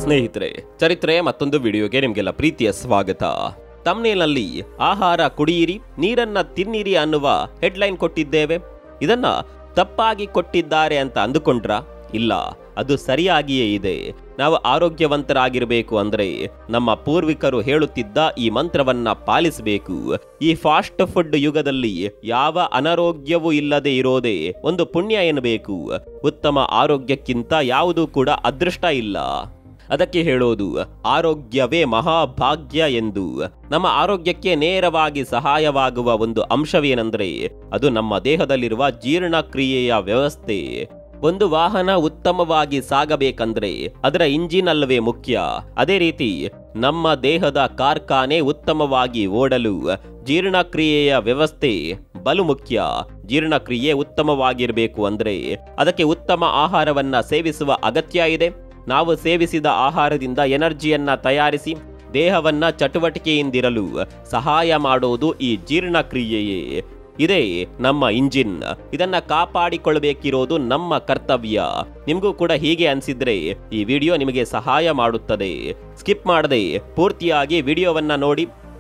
ಸ್ನೇಹಿತರೆ ಚರಿತ್ರೆ ಮತ್ತೊಂದು ವಿಡಿಯೋಗೆ ನಿಮಗೆಲ್ಲ ಪ್ರೀತಿಯ ಸ್ವಾಗತ ತಮ್ನೇಲ್ನಲ್ಲಿ ಆಹಾರ ಕುಡಿಯಿರಿ ನೀರನ್ನ ತಿನ್ನಿರಿ ಅನ್ನುವ ಹೆಡ್ಲೈನ್ ಕೊಟ್ಟಿದ್ದೇವೆ ಇದನ್ನ ತಪ್ಪಾಗಿ ಕೊಟ್ಟಿದ್ದಾರೆ ಅಂತ ಅಂದುಕೊಂಡ್ರ ಇಲ್ಲ ಅದು ಸರಿಯಾಗಿಯೇ ಇದೆ ನಾವು ಆರೋಗ್ಯವಂತರಾಗಿರಬೇಕು ಅಂದ್ರೆ ನಮ್ಮ ಪೂರ್ವಿಕರು ಹೇಳುತ್ತಿದ್ದ ಈ ಮಂತ್ರವನ್ನ ಪಾಲಿಸಬೇಕು ಈ ಫಾಸ್ಟ್ ಫುಡ್ ಯುಗದಲ್ಲಿ ಯಾವ ಅನಾರೋಗ್ಯವೂ ಇಲ್ಲದೆ ಇರೋದೇ ಒಂದು ಪುಣ್ಯ ಎನ್ನಬೇಕು ಉತ್ತಮ ಆರೋಗ್ಯಕ್ಕಿಂತ ಯಾವುದೂ ಕೂಡ ಅದೃಷ್ಟ ಇಲ್ಲ ಅದಕ್ಕೆ ಹೇಳೋದು ಆರೋಗ್ಯವೇ ಮಹಾಭಾಗ್ಯ ಎಂದು ನಮ್ಮ ಆರೋಗ್ಯಕ್ಕೆ ನೇರವಾಗಿ ಸಹಾಯವಾಗುವ ಒಂದು ಅಂಶವೇನೆಂದರೆ ಅದು ನಮ್ಮ ದೇಹದಲ್ಲಿರುವ ಜೀರ್ಣಕ್ರಿಯೆಯ ವ್ಯವಸ್ಥೆ ಒಂದು ವಾಹನ ಉತ್ತಮವಾಗಿ ಸಾಗಬೇಕಂದ್ರೆ ಅದರ ಇಂಜಿನ್ ಅಲ್ಲವೇ ಮುಖ್ಯ ಅದೇ ರೀತಿ ನಮ್ಮ ದೇಹದ ಕಾರ್ಖಾನೆ ಉತ್ತಮವಾಗಿ ಓಡಲು ಜೀರ್ಣಕ್ರಿಯೆಯ ವ್ಯವಸ್ಥೆ ಬಲು ಮುಖ್ಯ ಜೀರ್ಣಕ್ರಿಯೆ ಉತ್ತಮವಾಗಿರಬೇಕು ಅಂದ್ರೆ ಅದಕ್ಕೆ ಉತ್ತಮ ಆಹಾರವನ್ನ ಸೇವಿಸುವ ಅಗತ್ಯ ಇದೆ ನಾವು ಸೇವಿಸಿದ ಆಹಾರದಿಂದ ಎನರ್ಜಿಯನ್ನ ತಯಾರಿಸಿ ದೇಹವನ್ನ ಚಟುವಟಿಕೆಯಿಂದಿರಲು ಸಹಾಯ ಮಾಡೋದು ಈ ಜೀರ್ಣಕ್ರಿಯೆಯೇ ಇದೇ ನಮ್ಮ ಇಂಜಿನ್ ಇದನ್ನ ಕಾಪಾಡಿಕೊಳ್ಳಬೇಕಿರೋದು ನಮ್ಮ ಕರ್ತವ್ಯ ನಿಮಗೂ ಕೂಡ ಹೀಗೆ ಅನ್ಸಿದ್ರೆ ಈ ವಿಡಿಯೋ ನಿಮಗೆ ಸಹಾಯ ಮಾಡುತ್ತದೆ ಸ್ಕಿಪ್ ಮಾಡದೆ ಪೂರ್ತಿಯಾಗಿ ವಿಡಿಯೋವನ್ನ ನೋಡಿ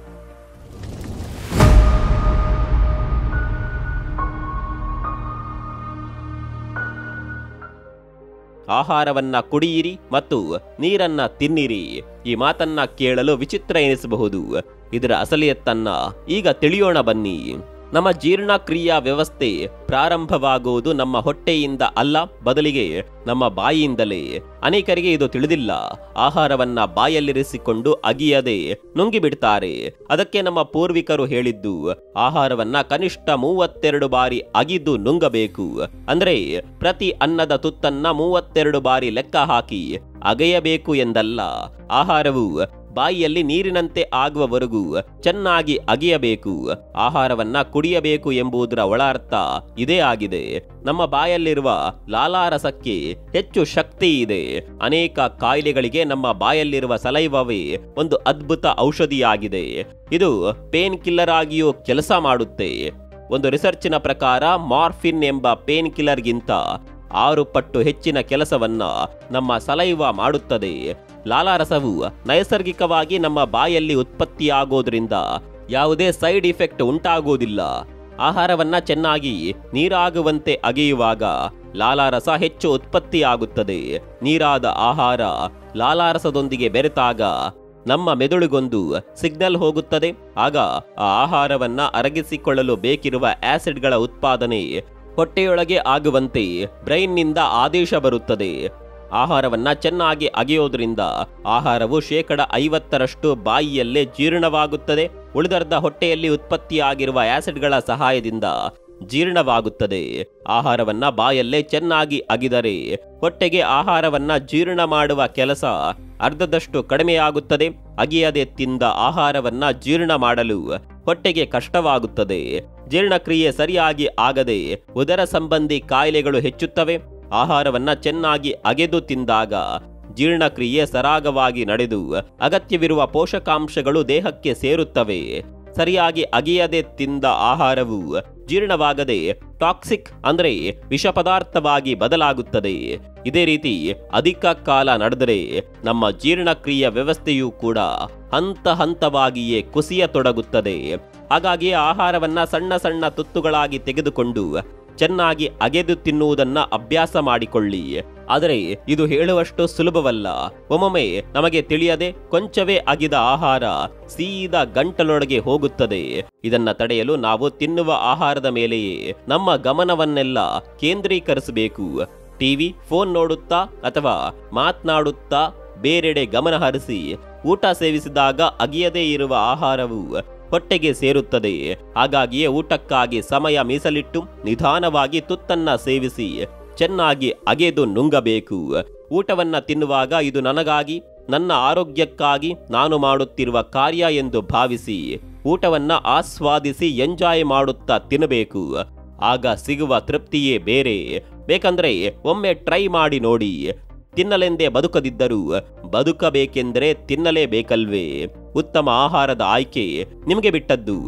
ಆಹಾರವನ್ನ ಕುಡಿಯಿರಿ ಮತ್ತು ನೀರನ್ನ ತಿನ್ನಿರಿ ಈ ಮಾತನ್ನ ಕೇಳಲು ವಿಚಿತ್ರ ಎನಿಸಬಹುದು ಇದರ ಅಸಲಿಯತ್ತನ್ನ ಈಗ ತಿಳಿಯೋಣ ಬನ್ನಿ ನಮ್ಮ ಜೀರ್ಣಕ್ರಿಯಾ ವ್ಯವಸ್ಥೆ ಪ್ರಾರಂಭವಾಗುವುದು ನಮ್ಮ ಹೊಟ್ಟೆಯಿಂದ ಅಲ್ಲ ಬದಲಿಗೆ ನಮ್ಮ ಬಾಯಿಯಿಂದಲೇ ಅನೇಕರಿಗೆ ಇದು ತಿಳಿದಿಲ್ಲ ಆಹಾರವನ್ನ ಬಾಯಲ್ಲಿರಿಸಿಕೊಂಡು ಅಗಿಯದೆ ನುಂಗಿಬಿಡ್ತಾರೆ ಅದಕ್ಕೆ ನಮ್ಮ ಪೂರ್ವಿಕರು ಹೇಳಿದ್ದು ಆಹಾರವನ್ನ ಕನಿಷ್ಠ ಮೂವತ್ತೆರಡು ಬಾರಿ ಅಗಿದು ನುಂಗಬೇಕು ಅಂದ್ರೆ ಪ್ರತಿ ಅನ್ನದ ತುತ್ತನ್ನ ಮೂವತ್ತೆರಡು ಬಾರಿ ಲೆಕ್ಕ ಹಾಕಿ ಅಗೆಯಬೇಕು ಎಂದಲ್ಲ ಆಹಾರವು ಬಾಯಿಯಲ್ಲಿ ನೀರಿನಂತೆ ಆಗುವವರೆಗೂ ಚೆನ್ನಾಗಿ ಅಗಿಯಬೇಕು ಆಹಾರವನ್ನ ಕುಡಿಯಬೇಕು ಎಂಬುದರ ಒಳಾರ್ಥ ಇದೇ ಆಗಿದೆ ನಮ್ಮ ಬಾಯಲ್ಲಿರುವ ಲಾಲಾರಸಕ್ಕೆ ಹೆಚ್ಚು ಶಕ್ತಿ ಇದೆ ಅನೇಕ ಕಾಯಿಲೆಗಳಿಗೆ ನಮ್ಮ ಬಾಯಲ್ಲಿರುವ ಸಲೈವವೇ ಒಂದು ಅದ್ಭುತ ಔಷಧಿಯಾಗಿದೆ ಇದು ಪೇನ್ ಕಿಲ್ಲರ್ ಆಗಿಯೂ ಕೆಲಸ ಮಾಡುತ್ತೆ ಒಂದು ರಿಸರ್ಚಿನ ಪ್ರಕಾರ ಮಾರ್ಫಿನ್ ಎಂಬ ಪೇನ್ ಕಿಲ್ಲರ್ಗಿಂತ ಆರು ಪಟ್ಟು ಹೆಚ್ಚಿನ ಕೆಲಸವನ್ನ ನಮ್ಮ ಸಲೈವ ಮಾಡುತ್ತದೆ ಲಾಲಾರಸವು ನೈಸರ್ಗಿಕವಾಗಿ ನಮ್ಮ ಬಾಯಲ್ಲಿ ಉತ್ಪತ್ತಿಯಾಗೋದ್ರಿಂದ ಯಾವುದೇ ಸೈಡ್ ಇಫೆಕ್ಟ್ ಉಂಟಾಗುವುದಿಲ್ಲ ಆಹಾರವನ್ನ ಚೆನ್ನಾಗಿ ನೀರಾಗುವಂತೆ ಅಗೆಯುವಾಗ ಲಾಲಾರಸ ಹೆಚ್ಚು ಉತ್ಪತ್ತಿಯಾಗುತ್ತದೆ ನೀರಾದ ಆಹಾರ ಲಾಲಾರಸದೊಂದಿಗೆ ಬೆರೆತಾಗ ನಮ್ಮ ಮೆದುಳಿಗೊಂದು ಸಿಗ್ನಲ್ ಹೋಗುತ್ತದೆ ಆಗ ಆ ಆಹಾರವನ್ನ ಅರಗಿಸಿಕೊಳ್ಳಲು ಬೇಕಿರುವ ಆಸಿಡ್ಗಳ ಉತ್ಪಾದನೆ ಹೊಟ್ಟೆಯೊಳಗೆ ಆಗುವಂತೆ ಬ್ರೈನ್ನಿಂದ ಆದೇಶ ಬರುತ್ತದೆ ಆಹಾರವನ್ನ ಚೆನ್ನಾಗಿ ಅಗೆಯೋದ್ರಿಂದ ಆಹಾರವು ಶೇಕಡ ಐವತ್ತರಷ್ಟು ಬಾಯಿಯಲ್ಲೇ ಜೀರ್ಣವಾಗುತ್ತದೆ ಉಳಿದರ್ಧ ಹೊಟ್ಟೆಯಲ್ಲಿ ಉತ್ಪತ್ತಿಯಾಗಿರುವ ಆಸಿಡ್ಗಳ ಸಹಾಯದಿಂದ ಜೀರ್ಣವಾಗುತ್ತದೆ ಆಹಾರವನ್ನ ಬಾಯಲ್ಲೇ ಚೆನ್ನಾಗಿ ಅಗಿದರೆ ಹೊಟ್ಟೆಗೆ ಆಹಾರವನ್ನ ಜೀರ್ಣ ಮಾಡುವ ಕೆಲಸ ಅರ್ಧದಷ್ಟು ಕಡಿಮೆಯಾಗುತ್ತದೆ ಅಗಿಯದೆ ತಿಂದ ಆಹಾರವನ್ನ ಜೀರ್ಣ ಮಾಡಲು ಹೊಟ್ಟೆಗೆ ಕಷ್ಟವಾಗುತ್ತದೆ ಜೀರ್ಣಕ್ರಿಯೆ ಸರಿಯಾಗಿ ಆಗದೆ ಉದರ ಸಂಬಂಧಿ ಕಾಯಿಲೆಗಳು ಹೆಚ್ಚುತ್ತವೆ ಆಹಾರವನ್ನ ಚೆನ್ನಾಗಿ ಅಗೆದು ತಿಂದಾಗ ಜೀರ್ಣಕ್ರಿಯೆ ಸರಾಗವಾಗಿ ನಡೆದು ಅಗತ್ಯವಿರುವ ಪೋಷಕಾಂಶಗಳು ದೇಹಕ್ಕೆ ಸೇರುತ್ತವೆ ಸರಿಯಾಗಿ ಅಗಿಯದೆ ತಿಂದ ಆಹಾರವು ಜೀರ್ಣವಾಗದೆ ಟಾಕ್ಸಿಕ್ ಅಂದ್ರೆ ವಿಷ ಪದಾರ್ಥವಾಗಿ ಬದಲಾಗುತ್ತದೆ ಇದೇ ರೀತಿ ಅಧಿಕ ಕಾಲ ನಡೆದರೆ ನಮ್ಮ ಜೀರ್ಣಕ್ರಿಯೆ ವ್ಯವಸ್ಥೆಯೂ ಕೂಡ ಹಂತ ಹಂತವಾಗಿಯೇ ಕುಸಿಯತೊಡಗುತ್ತದೆ ಹಾಗಾಗಿ ಆಹಾರವನ್ನ ಸಣ್ಣ ಸಣ್ಣ ತುತ್ತುಗಳಾಗಿ ತೆಗೆದುಕೊಂಡು ಚೆನ್ನಾಗಿ ಅಗೆದು ತಿನ್ನುವುದನ್ನ ಅಭ್ಯಾಸ ಮಾಡಿಕೊಳ್ಳಿ ಆದರೆ ಇದು ಹೇಳುವಷ್ಟು ಸುಲಭವಲ್ಲ ಒಮ್ಮೊಮ್ಮೆ ನಮಗೆ ತಿಳಿಯದೆ ಕೊಂಚವೇ ಅಗಿದ ಆಹಾರ ಸೀದಾ ಗಂಟಲೊಳಗೆ ಹೋಗುತ್ತದೆ ಇದನ್ನ ತಡೆಯಲು ನಾವು ತಿನ್ನುವ ಆಹಾರದ ಮೇಲೆಯೇ ನಮ್ಮ ಗಮನವನ್ನೆಲ್ಲ ಕೇಂದ್ರೀಕರಿಸಬೇಕು ಟಿವಿ ಫೋನ್ ನೋಡುತ್ತಾ ಅಥವಾ ಮಾತನಾಡುತ್ತಾ ಬೇರೆಡೆ ಗಮನ ಹರಿಸಿ ಊಟ ಸೇವಿಸಿದಾಗ ಅಗಿಯದೇ ಇರುವ ಆಹಾರವು ಹೊಟ್ಟೆಗೆ ಸೇರುತ್ತದೆ ಹಾಗಾಗಿಯೇ ಊಟಕ್ಕಾಗಿ ಸಮಯ ಮೀಸಲಿಟ್ಟು ನಿಧಾನವಾಗಿ ತುತ್ತನ್ನ ಸೇವಿಸಿ ಚೆನ್ನಾಗಿ ಅಗೆದು ನುಂಗಬೇಕು ಊಟವನ್ನ ತಿನ್ನುವಾಗ ಇದು ನನಗಾಗಿ ನನ್ನ ಆರೋಗ್ಯಕ್ಕಾಗಿ ನಾನು ಮಾಡುತ್ತಿರುವ ಕಾರ್ಯ ಎಂದು ಭಾವಿಸಿ ಊಟವನ್ನ ಆಸ್ವಾದಿಸಿ ಎಂಜಾಯ್ ಮಾಡುತ್ತಾ ತಿನ್ನಬೇಕು ಆಗ ಸಿಗುವ ತೃಪ್ತಿಯೇ ಬೇರೆ ಬೇಕಂದ್ರೆ ಒಮ್ಮೆ ಟ್ರೈ ಮಾಡಿ ನೋಡಿ ತಿನ್ನಲೆಂದೇ ಬದುಕದಿದ್ದರೂ ಬದುಕಬೇಕೆಂದರೆ ತಿನ್ನಲೇಬೇಕಲ್ವೇ ಉತ್ತಮ ಆಹಾರದ ಆಯ್ಕೆ ನಿಮಗೆ ಬಿಟ್ಟದ್ದು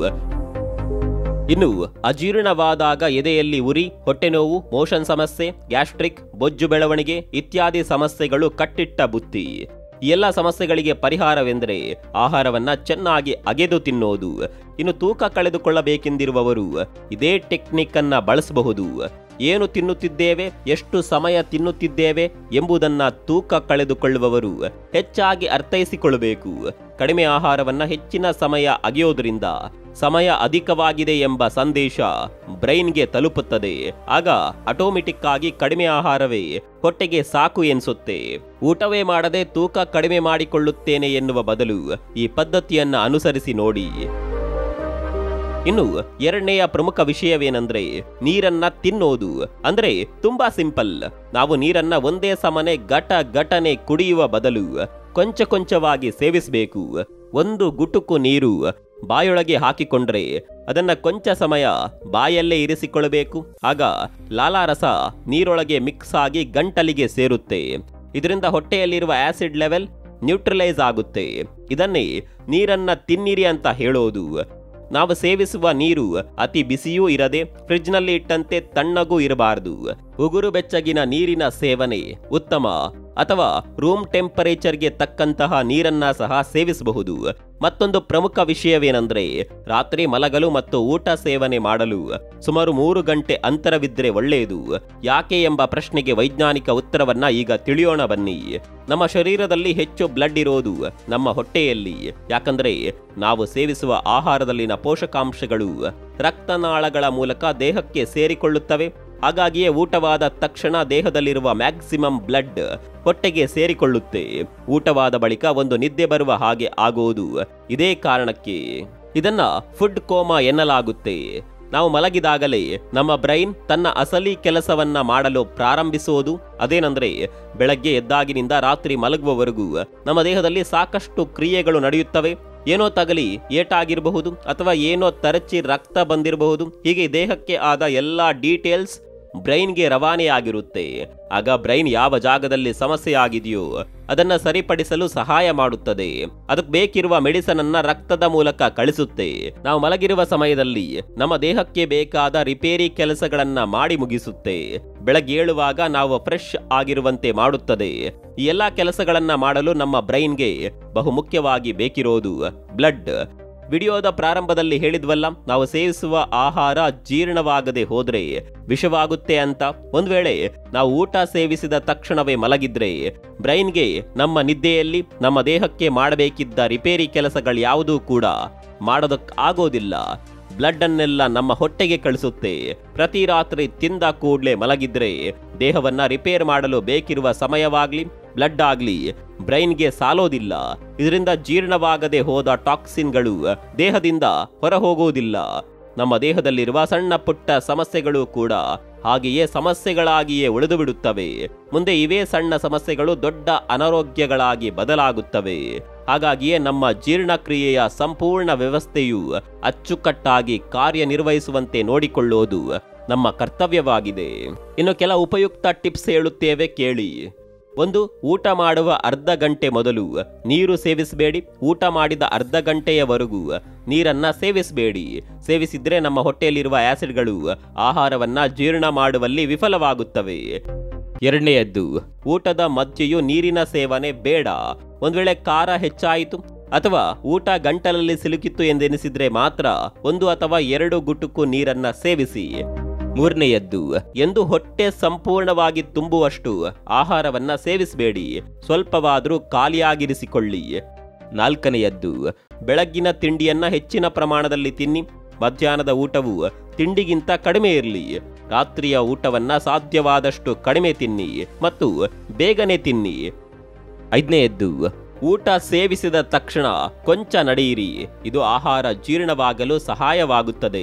ಇನ್ನು ಅಜೀರ್ಣವಾದಾಗ ಎದೆಯಲ್ಲಿ ಉರಿ ಹೊಟ್ಟೆನೋವು ಮೋಷನ್ ಸಮಸ್ಯೆ ಗ್ಯಾಸ್ಟ್ರಿಕ್ ಬೊಜ್ಜು ಬೆಳವಣಿಗೆ ಇತ್ಯಾದಿ ಸಮಸ್ಯೆಗಳು ಕಟ್ಟಿಟ್ಟ ಬುತ್ತಿ ಈ ಎಲ್ಲ ಸಮಸ್ಯೆಗಳಿಗೆ ಪರಿಹಾರವೆಂದರೆ ಆಹಾರವನ್ನ ಚೆನ್ನಾಗಿ ಅಗೆದು ತಿನ್ನೋದು ಇನ್ನು ತೂಕ ಕಳೆದುಕೊಳ್ಳಬೇಕೆಂದಿರುವವರು ಇದೇ ಟೆಕ್ನಿಕ್ ಅನ್ನ ಬಳಸಬಹುದು ಏನು ತಿನ್ನುತ್ತಿದ್ದೇವೆ ಎಷ್ಟು ಸಮಯ ತಿನ್ನುತ್ತಿದ್ದೇವೆ ಎಂಬುದನ್ನ ತೂಕ ಕಳೆದುಕೊಳ್ಳುವವರು ಹೆಚ್ಚಾಗಿ ಅರ್ಥೈಸಿಕೊಳ್ಳಬೇಕು ಕಡಿಮೆ ಆಹಾರವನ್ನ ಹೆಚ್ಚಿನ ಸಮಯ ಅಗೆಯೋದ್ರಿಂದ ಸಮಯ ಅಧಿಕವಾಗಿದೆ ಎಂಬ ಸಂದೇಶ ಬ್ರೈನ್ಗೆ ತಲುಪುತ್ತದೆ ಆಗ ಆಟೋಮೆಟಿಕ್ ಆಗಿ ಕಡಿಮೆ ಆಹಾರವೇ ಹೊಟ್ಟೆಗೆ ಸಾಕು ಎನ್ಸುತ್ತೆ ಊಟವೇ ಮಾಡದೆ ತೂಕ ಕಡಿಮೆ ಮಾಡಿಕೊಳ್ಳುತ್ತೇನೆ ಎನ್ನುವ ಬದಲು ಈ ಪದ್ಧತಿಯನ್ನ ಅನುಸರಿಸಿ ನೋಡಿ ಇನ್ನು ಎರಡನೆಯ ಪ್ರಮುಖ ವಿಷಯವೇನೆಂದ್ರೆ ನೀರನ್ನ ತಿನ್ನೋದು ಅಂದ್ರೆ ತುಂಬಾ ಸಿಂಪಲ್ ನಾವು ನೀರನ್ನ ಒಂದೇ ಸಮನೆ ಘಟ ಘಟನೆ ಕುಡಿಯುವ ಬದಲು ಕೊಂಚ ಕೊಂಚವಾಗಿ ಸೇವಿಸಬೇಕು ಒಂದು ಗುಟುಕು ನೀರು ಬಾಯೊಳಗೆ ಹಾಕಿಕೊಂಡ್ರೆ ಅದನ್ನ ಕೊಂಚ ಸಮಯ ಬಾಯಲ್ಲೇ ಇರಿಸಿಕೊಳ್ಳಬೇಕು ಆಗ ಲಾಲಾರಸ ನೀರೊಳಗೆ ಮಿಕ್ಸ್ ಆಗಿ ಗಂಟಲಿಗೆ ಸೇರುತ್ತೆ ಇದರಿಂದ ಹೊಟ್ಟೆಯಲ್ಲಿರುವ ಆಸಿಡ್ ಲೆವೆಲ್ ನ್ಯೂಟ್ರಲೈಸ್ ಆಗುತ್ತೆ ಇದನ್ನೇ ನೀರನ್ನ ತಿನ್ನಿರಿ ಅಂತ ಹೇಳೋದು ನಾವು ಸೇವಿಸುವ ನೀರು ಅತಿ ಬಿಸಿಯೂ ಇರದೆ ಫ್ರಿಡ್ಜ್ನಲ್ಲಿ ಇಟ್ಟಂತೆ ತಣ್ಣಗೂ ಇರಬಾರದು ಉಗುರು ಬೆಚ್ಚಗಿನ ನೀರಿನ ಸೇವನೆ ಉತ್ತಮ ಅಥವಾ ರೂಮ್ ಟೆಂಪರೇಚರ್ಗೆ ತಕ್ಕಂತಹ ನೀರನ್ನ ಸಹ ಸೇವಿಸಬಹುದು ಮತ್ತೊಂದು ಪ್ರಮುಖ ವಿಷಯವೇನೆಂದ್ರೆ ರಾತ್ರಿ ಮಲಗಲು ಮತ್ತು ಊಟ ಸೇವನೆ ಮಾಡಲು ಸುಮಾರು ಮೂರು ಗಂಟೆ ಅಂತರವಿದ್ದರೆ ಒಳ್ಳೆಯದು ಯಾಕೆ ಎಂಬ ಪ್ರಶ್ನೆಗೆ ವೈಜ್ಞಾನಿಕ ಉತ್ತರವನ್ನ ಈಗ ತಿಳಿಯೋಣ ಬನ್ನಿ ನಮ್ಮ ಶರೀರದಲ್ಲಿ ಹೆಚ್ಚು ಬ್ಲಡ್ ಇರೋದು ನಮ್ಮ ಹೊಟ್ಟೆಯಲ್ಲಿ ಯಾಕಂದ್ರೆ ನಾವು ಸೇವಿಸುವ ಆಹಾರದಲ್ಲಿನ ಪೋಷಕಾಂಶಗಳು ರಕ್ತನಾಳಗಳ ಮೂಲಕ ದೇಹಕ್ಕೆ ಸೇರಿಕೊಳ್ಳುತ್ತವೆ ಹಾಗಾಗಿಯೇ ಊಟವಾದ ತಕ್ಷಣ ದೇಹದಲ್ಲಿರುವ ಮ್ಯಾಕ್ಸಿಮಮ್ ಬ್ಲಡ್ ಹೊಟ್ಟೆಗೆ ಸೇರಿಕೊಳ್ಳುತ್ತೆ ಊಟವಾದ ಬಳಿಕ ಒಂದು ನಿದ್ದೆ ಬರುವ ಹಾಗೆ ಆಗೋದು ಇದೇ ಕಾರಣಕ್ಕೆ ಇದನ್ನ ಫುಡ್ ಕೋಮಾ ಎನ್ನಲಾಗುತ್ತೆ ನಾವು ಮಲಗಿದಾಗಲೇ ನಮ್ಮ ಬ್ರೈನ್ ತನ್ನ ಅಸಲಿ ಕೆಲಸವನ್ನ ಮಾಡಲು ಪ್ರಾರಂಭಿಸುವುದು ಅದೇನೆಂದ್ರೆ ಬೆಳಗ್ಗೆ ಎದ್ದಾಗಿನಿಂದ ರಾತ್ರಿ ಮಲಗುವವರೆಗೂ ನಮ್ಮ ದೇಹದಲ್ಲಿ ಸಾಕಷ್ಟು ಕ್ರಿಯೆಗಳು ನಡೆಯುತ್ತವೆ ಏನೋ ತಗಲಿ ಏಟಾಗಿರಬಹುದು ಅಥವಾ ಏನೋ ತರಚಿ ರಕ್ತ ಬಂದಿರಬಹುದು ಹೀಗೆ ದೇಹಕ್ಕೆ ಆದ ಎಲ್ಲ ಡೀಟೇಲ್ಸ್ ಬ್ರೈನ್ಗೆ ರವಾನೆಯಾಗಿರುತ್ತೆ ಆಗ ಬ್ರೈನ್ ಯಾವ ಜಾಗದಲ್ಲಿ ಸಮಸ್ಯೆ ಆಗಿದೆಯೋ ಅದನ್ನ ಸರಿಪಡಿಸಲು ಸಹಾಯ ಮಾಡುತ್ತದೆ ಅದಕ್ಕೆ ಬೇಕಿರುವ ಮೆಡಿಸನ್ ಅನ್ನ ರಕ್ತದ ಮೂಲಕ ಕಳಿಸುತ್ತೆ ನಾವು ಮಲಗಿರುವ ಸಮಯದಲ್ಲಿ ನಮ್ಮ ದೇಹಕ್ಕೆ ಬೇಕಾದ ರಿಪೇರಿ ಕೆಲಸಗಳನ್ನ ಮಾಡಿ ಮುಗಿಸುತ್ತೆ ಬೆಳಗ್ಗೆ ಏಳುವಾಗ ನಾವು ಫ್ರೆಶ್ ಆಗಿರುವಂತೆ ಮಾಡುತ್ತದೆ ಈ ಎಲ್ಲಾ ಕೆಲಸಗಳನ್ನ ಮಾಡಲು ನಮ್ಮ ಬ್ರೈನ್ಗೆ ಬಹುಮುಖ್ಯವಾಗಿ ಬೇಕಿರೋದು ಬ್ಲಡ್ ವಿಡಿಯೋದ ಪ್ರಾರಂಭದಲ್ಲಿ ಹೇಳಿದ್ವಲ್ಲ ನಾವು ಸೇವಿಸುವ ಆಹಾರ ಜೀರ್ಣವಾಗದೆ ಹೋದ್ರೆ ವಿಷವಾಗುತ್ತೆ ಅಂತ ಒಂದ್ ವೇಳೆ ನಾವು ಊಟ ಸೇವಿಸಿದ ತಕ್ಷಣವೇ ಮಲಗಿದ್ರೆ ಬ್ರೈನ್ಗೆ ನಮ್ಮ ನಿದ್ದೆಯಲ್ಲಿ ನಮ್ಮ ದೇಹಕ್ಕೆ ಮಾಡಬೇಕಿದ್ದ ರಿಪೇರಿ ಕೆಲಸಗಳು ಯಾವುದೂ ಕೂಡ ಮಾಡೋದಕ್ ಆಗೋದಿಲ್ಲ ಬ್ಲಡ್ ಅನ್ನೆಲ್ಲ ನಮ್ಮ ಹೊಟ್ಟೆಗೆ ಕಳಿಸುತ್ತೆ ಪ್ರತಿ ರಾತ್ರಿ ತಿಂದ ಕೂಡ್ಲೆ ಮಲಗಿದ್ರೆ ದೇಹವನ್ನ ರಿಪೇರ್ ಮಾಡಲು ಬೇಕಿರುವ ಸಮಯವಾಗ್ಲಿ ಬ್ಲಡ್ ಆಗ್ಲಿ ಬ್ರೈನ್ಗೆ ಸಾಲೋದಿಲ್ಲ ಇದರಿಂದ ಜೀರ್ಣವಾಗದೆ ಹೋದ ಟಾಕ್ಸಿನ್ಗಳು ದೇಹದಿಂದ ಹೊರ ಹೋಗುವುದಿಲ್ಲ ನಮ್ಮ ದೇಹದಲ್ಲಿರುವ ಸಣ್ಣ ಪುಟ್ಟ ಸಮಸ್ಯೆಗಳು ಕೂಡ ಹಾಗೆಯೇ ಸಮಸ್ಯೆಗಳಾಗಿಯೇ ಉಳಿದು ಬಿಡುತ್ತವೆ ಮುಂದೆ ಇವೇ ಸಣ್ಣ ಸಮಸ್ಯೆಗಳು ದೊಡ್ಡ ಅನಾರೋಗ್ಯಗಳಾಗಿ ಬದಲಾಗುತ್ತವೆ ಹಾಗಾಗಿಯೇ ನಮ್ಮ ಜೀರ್ಣಕ್ರಿಯೆಯ ಸಂಪೂರ್ಣ ವ್ಯವಸ್ಥೆಯು ಅಚ್ಚುಕಟ್ಟಾಗಿ ಕಾರ್ಯನಿರ್ವಹಿಸುವಂತೆ ನೋಡಿಕೊಳ್ಳುವುದು ನಮ್ಮ ಕರ್ತವ್ಯವಾಗಿದೆ ಇನ್ನು ಕೆಲ ಉಪಯುಕ್ತ ಟಿಪ್ಸ್ ಹೇಳುತ್ತೇವೆ ಕೇಳಿ ಒಂದು ಊಟ ಮಾಡುವ ಅರ್ಧ ಗಂಟೆ ಮೊದಲು ನೀರು ಸೇವಿಸಬೇಡಿ ಊಟ ಮಾಡಿದ ಅರ್ಧ ಗಂಟೆಯವರೆಗೂ ನೀರನ್ನ ಸೇವಿಸಬೇಡಿ ಸೇವಿಸಿದ್ರೆ ನಮ್ಮ ಹೊಟ್ಟೆಯಲ್ಲಿರುವ ಆಸಿಡ್ಗಳು ಆಹಾರವನ್ನ ಜೀರ್ಣ ಮಾಡುವಲ್ಲಿ ವಿಫಲವಾಗುತ್ತವೆ ಎರಡನೆಯದ್ದು ಊಟದ ಮಧ್ಯೆಯೂ ನೀರಿನ ಸೇವನೆ ಬೇಡ ಒಂದ್ ವೇಳೆ ಖಾರ ಹೆಚ್ಚಾಯಿತು ಅಥವಾ ಊಟ ಗಂಟಲಲ್ಲಿ ಸಿಲುಕಿತ್ತು ಎಂದೆನಿಸಿದ್ರೆ ಮಾತ್ರ ಒಂದು ಅಥವಾ ಎರಡು ಗುಟುಕು ನೀರನ್ನ ಸೇವಿಸಿ ಮೂರನೆಯದ್ದು ಎಂದು ಹೊಟ್ಟೆ ಸಂಪೂರ್ಣವಾಗಿ ತುಂಬುವಷ್ಟು ಆಹಾರವನ್ನ ಸೇವಿಸಬೇಡಿ ಸ್ವಲ್ಪವಾದರೂ ಖಾಲಿಯಾಗಿರಿಸಿಕೊಳ್ಳಿ ನಾಲ್ಕನೆಯದ್ದು ಬೆಳಗ್ಗಿನ ತಿಂಡಿಯನ್ನ ಹೆಚ್ಚಿನ ಪ್ರಮಾಣದಲ್ಲಿ ತಿನ್ನಿ ಮಧ್ಯಾಹ್ನದ ಊಟವು ತಿಂಡಿಗಿಂತ ಕಡಿಮೆ ಇರಲಿ ರಾತ್ರಿಯ ಊಟವನ್ನ ಸಾಧ್ಯವಾದಷ್ಟು ಕಡಿಮೆ ತಿನ್ನಿ ಮತ್ತು ಬೇಗನೆ ತಿನ್ನಿ ಐದನೆಯದ್ದು ಊಟ ಸೇವಿಸಿದ ತಕ್ಷಣ ಕೊಂಚ ನಡೆಯಿರಿ ಇದು ಆಹಾರ ಜೀರ್ಣವಾಗಲು ಸಹಾಯವಾಗುತ್ತದೆ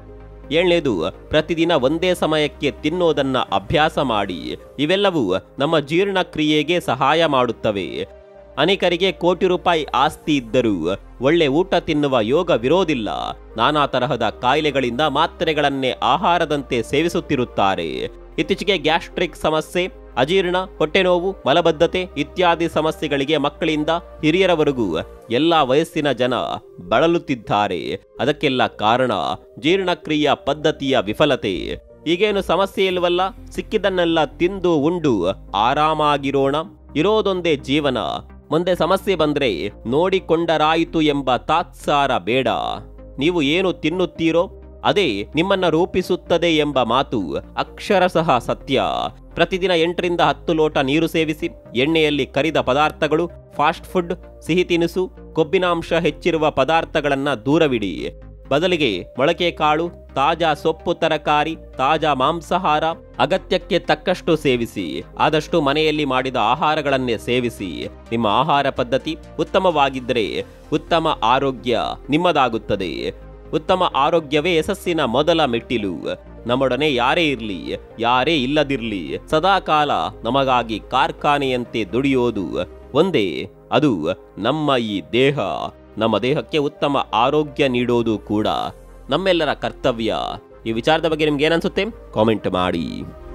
ಏಳನೇದು ಪ್ರತಿದಿನ ಒಂದೇ ಸಮಯಕ್ಕೆ ತಿನ್ನೋದನ್ನ ಅಭ್ಯಾಸ ಮಾಡಿ ಇವೆಲ್ಲವೂ ನಮ್ಮ ಜೀರ್ಣಕ್ರಿಯೆಗೆ ಸಹಾಯ ಮಾಡುತ್ತವೆ ಅನೇಕರಿಗೆ ಕೋಟಿ ರೂಪಾಯಿ ಆಸ್ತಿ ಇದ್ದರೂ ಒಳ್ಳೆ ಊಟ ತಿನ್ನುವ ಯೋಗವಿರೋದಿಲ್ಲ ನಾನಾ ತರಹದ ಕಾಯಿಲೆಗಳಿಂದ ಮಾತ್ರೆಗಳನ್ನೇ ಆಹಾರದಂತೆ ಸೇವಿಸುತ್ತಿರುತ್ತಾರೆ ಇತ್ತೀಚೆಗೆ ಗ್ಯಾಸ್ಟ್ರಿಕ್ ಸಮಸ್ಯೆ ಅಜೀರ್ಣ ಹೊಟ್ಟೆನೋವು ಮಲಬದ್ಧತೆ ಇತ್ಯಾದಿ ಸಮಸ್ಯೆಗಳಿಗೆ ಮಕ್ಕಳಿಂದ ಹಿರಿಯರವರೆಗೂ ಎಲ್ಲ ವಯಸ್ಸಿನ ಜನ ಬಳಲುತ್ತಿದ್ದಾರೆ ಅದಕ್ಕೆಲ್ಲ ಕಾರಣ ಜೀರ್ಣಕ್ರಿಯಾ ಪದ್ಧತಿಯ ವಿಫಲತೆ ಈಗೇನು ಸಮಸ್ಯೆ ಇಲ್ವಲ್ಲ ಸಿಕ್ಕಿದ್ದನ್ನೆಲ್ಲ ತಿಂದು ಉಂಡು ಆರಾಮಾಗಿರೋಣ ಇರೋದೊಂದೇ ಜೀವನ ಮುಂದೆ ಸಮಸ್ಯೆ ಬಂದ್ರೆ ನೋಡಿಕೊಂಡರಾಯಿತು ಎಂಬ ತಾತ್ಸಾರ ಬೇಡ ನೀವು ಏನು ತಿನ್ನುತ್ತೀರೋ ಅದೇ ನಿಮ್ಮನ್ನ ರೂಪಿಸುತ್ತದೆ ಎಂಬ ಮಾತು ಅಕ್ಷರಶಃ ಸತ್ಯ ಪ್ರತಿದಿನ ಎಂಟರಿಂದ ಹತ್ತು ಲೋಟ ನೀರು ಸೇವಿಸಿ ಎಣ್ಣೆಯಲ್ಲಿ ಕರಿದ ಪದಾರ್ಥಗಳು ಫಾಸ್ಟ್ ಫುಡ್ ಸಿಹಿ ತಿನಿಸು ಕೊಬ್ಬಿನಾಂಶ ಹೆಚ್ಚಿರುವ ಪದಾರ್ಥಗಳನ್ನ ದೂರವಿಡಿ ಬದಲಿಗೆ ಮೊಳಕೆ ಕಾಳು ತಾಜಾ ಸೊಪ್ಪು ತರಕಾರಿ ತಾಜಾ ಮಾಂಸಾಹಾರ ಅಗತ್ಯಕ್ಕೆ ತಕ್ಕಷ್ಟು ಸೇವಿಸಿ ಆದಷ್ಟು ಮನೆಯಲ್ಲಿ ಮಾಡಿದ ಆಹಾರಗಳನ್ನೇ ಸೇವಿಸಿ ನಿಮ್ಮ ಆಹಾರ ಪದ್ಧತಿ ಉತ್ತಮವಾಗಿದ್ದರೆ ಉತ್ತಮ ಆರೋಗ್ಯ ನಿಮ್ಮದಾಗುತ್ತದೆ ಉತ್ತಮ ಆರೋಗ್ಯವೇ ಯಶಸ್ಸಿನ ಮೊದಲ ಮೆಟ್ಟಿಲು ನಮ್ಮೊಡನೆ ಯಾರೇ ಇರಲಿ ಯಾರೇ ಇಲ್ಲದಿರಲಿ ಸದಾಕಾಲ ನಮಗಾಗಿ ಕಾರ್ಖಾನೆಯಂತೆ ದುಡಿಯೋದು ಒಂದೇ ಅದು ನಮ್ಮ ಈ ದೇಹ ನಮ್ಮ ದೇಹಕ್ಕೆ ಉತ್ತಮ ಆರೋಗ್ಯ ನೀಡೋದು ಕೂಡ ನಮ್ಮೆಲ್ಲರ ಕರ್ತವ್ಯ ಈ ವಿಚಾರದ ಬಗ್ಗೆ ನಿಮ್ಗೆ ಏನನ್ಸುತ್ತೆ ಕಾಮೆಂಟ್ ಮಾಡಿ